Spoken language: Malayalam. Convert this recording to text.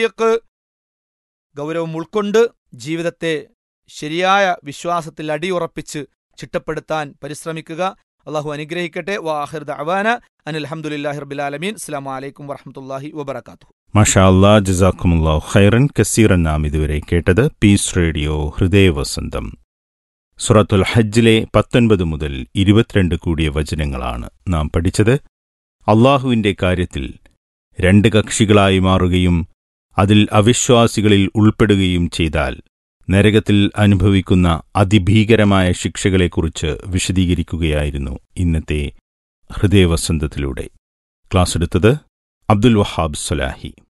തൗഫീഖ് ഗൗരവം ഉൾക്കൊണ്ട് ജീവിതത്തെ ശരിയായ വിശ്വാസത്തിൽ അടിയുറപ്പിച്ച് ചിട്ടപ്പെടുത്താൻ പരിശ്രമിക്കുക അള്ളാഹു അനുഗ്രഹിക്കട്ടെ വാഹിർ ദഅവാന അനിൽ അൽഹംദുലില്ലാഹി റബ്ബിൽ ആലമീൻ അസ്സലാമു അലൈക്കും വറഹ്മത്തുള്ളാഹി വബറകാതുഹു മഷാ അല്ലാ ജസാക്കുമുല്ലാ ഖൈറൻ കസീറൻ നാം ഇതുവരെ കേട്ടത് പീസ് റേഡിയോ ഹൃദയവസന്തം സുറത്തുൽ ഹജ്ജിലെ പത്തൊൻപത് മുതൽ ഇരുപത്തിരണ്ട് കൂടിയ വചനങ്ങളാണ് നാം പഠിച്ചത് അള്ളാഹുവിന്റെ കാര്യത്തിൽ രണ്ട് കക്ഷികളായി മാറുകയും അതിൽ അവിശ്വാസികളിൽ ഉൾപ്പെടുകയും ചെയ്താൽ നരകത്തിൽ അനുഭവിക്കുന്ന അതിഭീകരമായ ശിക്ഷകളെക്കുറിച്ച് വിശദീകരിക്കുകയായിരുന്നു ഇന്നത്തെ ഹൃദയവസന്തത്തിലൂടെ ക്ലാസ് എടുത്തത് അബ്ദുൽ വഹാബ് സലാഹി